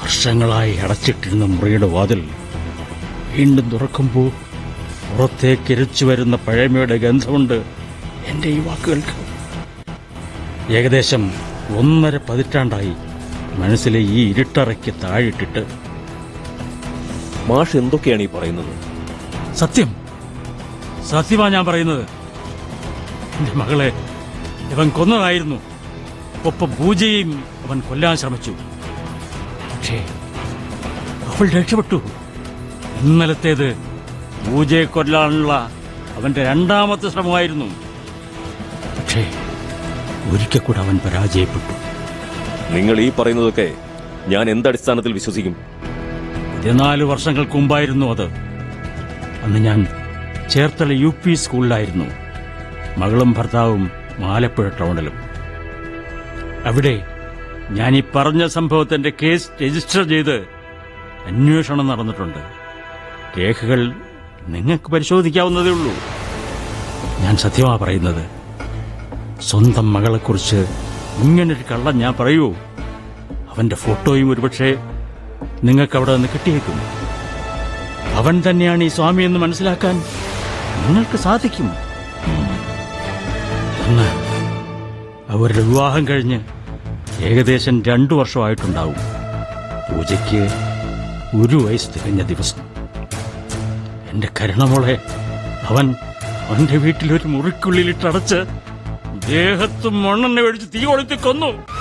വർഷങ്ങളായി അടച്ചിട്ടിരുന്ന മുറിയുടെ വാതിൽ വീണ്ടും തുറക്കുമ്പോൾ പുറത്തേക്ക് എരിച്ചു വരുന്ന പഴമയുടെ ഗന്ധമുണ്ട് എന്റെ ഈ വാക്കുകൾക്ക് ഏകദേശം ഒന്നര പതിറ്റാണ്ടായി മനസ്സിലെ ഈ ഇരുട്ടറയ്ക്ക് താഴിട്ടിട്ട് മാഷ് എന്തൊക്കെയാണ് ഈ പറയുന്നത് സത്യം സത്യമാ ഞാൻ പറയുന്നത് എന്റെ മകളെ ഇവൻ കൊന്നതായിരുന്നു ഒപ്പം പൂജയും അവൻ കൊല്ലാൻ ശ്രമിച്ചു പക്ഷേ അവൾ രക്ഷപ്പെട്ടു ഇന്നലത്തേത് പൂജയെ കൊല്ലാനുള്ള അവന്റെ രണ്ടാമത്തെ ശ്രമമായിരുന്നു പക്ഷേ ഒരിക്കൽ കൂടെ അവൻ പരാജയപ്പെട്ടു നിങ്ങൾ ഈ പറയുന്നതൊക്കെ ഞാൻ എന്തടിസ്ഥാനത്തിൽ വിശ്വസിക്കും പതിനാല് വർഷങ്ങൾക്ക് മുമ്പായിരുന്നു അത് അന്ന് ഞാൻ ചേർത്തല യു പി സ്കൂളിലായിരുന്നു മകളും ഭർത്താവും ആലപ്പുഴ ടൗണിലും അവിടെ ഞാൻ ഈ പറഞ്ഞ സംഭവത്തിന്റെ കേസ് രജിസ്റ്റർ ചെയ്ത് അന്വേഷണം നടന്നിട്ടുണ്ട് രേഖകൾ നിങ്ങൾക്ക് പരിശോധിക്കാവുന്നതേ ഉള്ളൂ ഞാൻ സത്യമാ പറയുന്നത് സ്വന്തം മകളെക്കുറിച്ച് ഇങ്ങനൊരു കള്ളം ഞാൻ പറയൂ അവന്റെ ഫോട്ടോയും ഒരുപക്ഷെ നിങ്ങൾക്ക് അവിടെ നിന്ന് കിട്ടിയേക്കും അവൻ തന്നെയാണ് ഈ സ്വാമി എന്ന് മനസ്സിലാക്കാൻ നിങ്ങൾക്ക് സാധിക്കും അന്ന് അവരുടെ വിവാഹം കഴിഞ്ഞ് ഏകദേശം രണ്ടു വർഷമായിട്ടുണ്ടാവും പൂജയ്ക്ക് ഒരു വയസ്സ് തികഞ്ഞ ദിവസം എന്റെ കരുണമോളെ അവൻ അവന്റെ വീട്ടിൽ ഒരു മുറിക്കുള്ളിലിട്ടടച്ച് ദേഹത്തും മണ്ണെണ്ണ ഒഴിച്ച് തീ കൊളുത്തി കൊന്നു